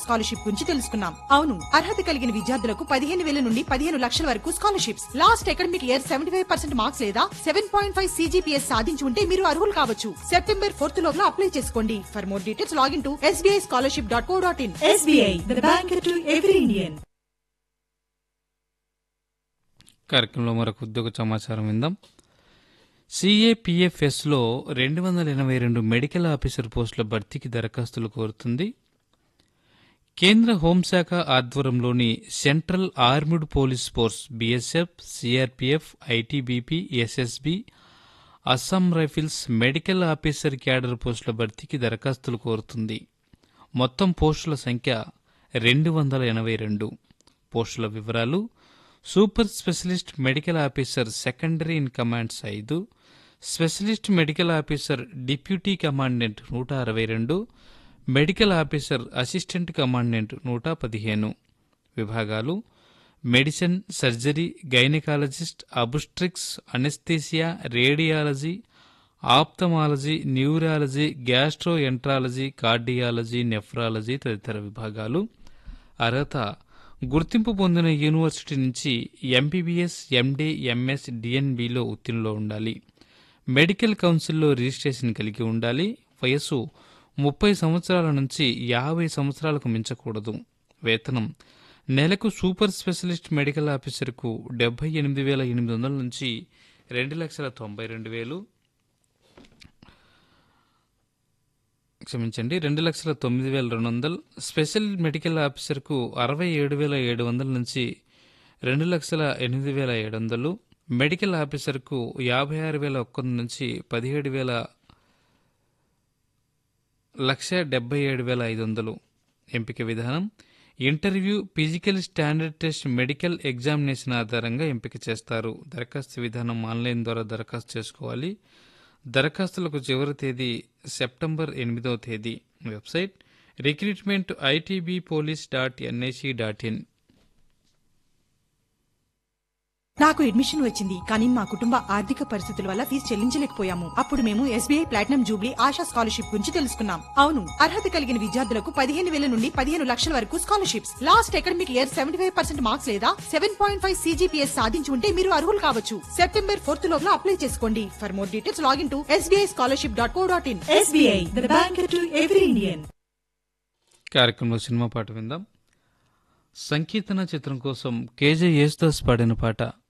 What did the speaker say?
Scholarship గురించి తెలుసుకున్నాం అవును అర్హత కలిగిన విద్యార్థులకు పదిహేను వేల నుండి పదిహేను లక్షల వరకు scholarships last academic year seventy five percent marks లేదా సెవెన్ పాయింట్ ఫైవ్ సీజీపీఎస్ సాధించి ఉంటే మీరు అర్హులు కావచ్చు సెప్టెంబర్ ఫోర్త్ లోగా అప్లై చేసుకోండి for more details login to SBI scholarship dot co dot in SBI, the bank to every Indian. కార్యక్రమంలో మరొక ఉద్యోగ సమాచారం విందాం సిఏపిఎఫ్ఎస్లో రెండు వందల ఎనభై రెండు మెడికల్ ఆఫీసర్ పోస్టుల భర్తీకి దరఖాస్తులు కోరుతుంది కేంద్ర హోంశాఖ ఆధ్వర్యంలోని central armed police force BSF CRPF ITBP SSB Assam rifles medical officer cadre పోస్టుల భర్తీకి దరఖాస్తులు కోరుతుంది మొత్తం పోస్టుల సంఖ్య రెండు వందల ఎనభై రెండు పోస్టుల వివరాలు super specialist medical officer secondary in commands ఐదు specialist medical officer deputy commandant నూట అరవై రెండు మెడికల్ ఆఫీసర్ అసిస్టెంట్ కమాండెంట్ నూట పదిహేను విభాగాలు medicine surgery gynaecologist obstetrics anaesthesia radiology ophthalmology neurology gastroenterology cardiology nephrology తదితర విభాగాలు అర్హత గుర్తింపు పొందిన యూనివర్సిటీ నుంచి ఎంబీబీఎస్ ఎండి ఎంఎస్ డిఎన్బిలో ఉత్తీర్ణులో ఉండాలి మెడికల్ కౌన్సిల్లో రిజిస్ట్రేషన్ కలిగి ఉండాలి వయస్సు ముప్పై సంవత్సరాల నుంచి యాభై సంవత్సరాలకు మించకూడదు వేతనం నెలకు సూపర్ స్పెషలిస్ట్ మెడికల్ ఆఫీసర్కు డెబ్బై ఎనిమిది వేల ఎనిమిది వందల నుంచి రెండు లక్షల తొంభై రెండు వేలు క్షమించండి రెండు లక్షల తొమ్మిది వేల రెండు వందలు స్పెషల్ మెడికల్ ఆఫీసర్కు అరవై ఏడు వేల ఏడు వందల నుంచి రెండు లక్షల ఎనిమిది వేల ఏడు వందలు మెడికల్ ఆఫీసర్కు యాభై ఆరు వేల ఒక్క నుంచి పదిహేడు వేల లక్ష డెబ్బై ఏడు వేల ఐదు వందలు ఎంపిక విధానం interview physical standard test medical examination ఆధారంగా ఎంపిక చేస్తారు దరఖాస్తు విధానం ఆన్లైన్ ద్వారా దరఖాస్తు చేసుకోవాలి దరఖాస్తులకు చివరి తేదీ సెప్టెంబర్ ఎనిమిదవ తేదీ website recruitment ITB police dot NIC dot in నాకు అడ్మిషన్ వచ్చింది కానీ మా కుటుంబ ఆర్థిక పరిస్థితుల వల్ల ఫీజు చెల్లించలేకపోయాము అప్పుడు మేము SBI platinum jubilee Asha scholarship గురించి తెలుసుకున్నాం అవును అర్హత కలిగిన విద్యార్థులకు పదిహేను వేల నుండి పదిహేను లక్షల వరకు scholarships last academic year seventy five percent marks లేదా సెవెన్ పాయింట్ ఫైవ్ సీజీపీఎస్ సాధించి ఉంటే మీరు అర్హులు కావచ్చు సెప్టెంబర్ ఫోర్త్ లోగా అప్లై చేసుకోండి for more details login to SBI scholarship dot co dot in SBI, the bank to every Indian. కార్యక్రమంలో cinema పాట విందాం సంకీర్తన చిత్రం కోసం కేజే యేసుదాస్ పాడిన పాట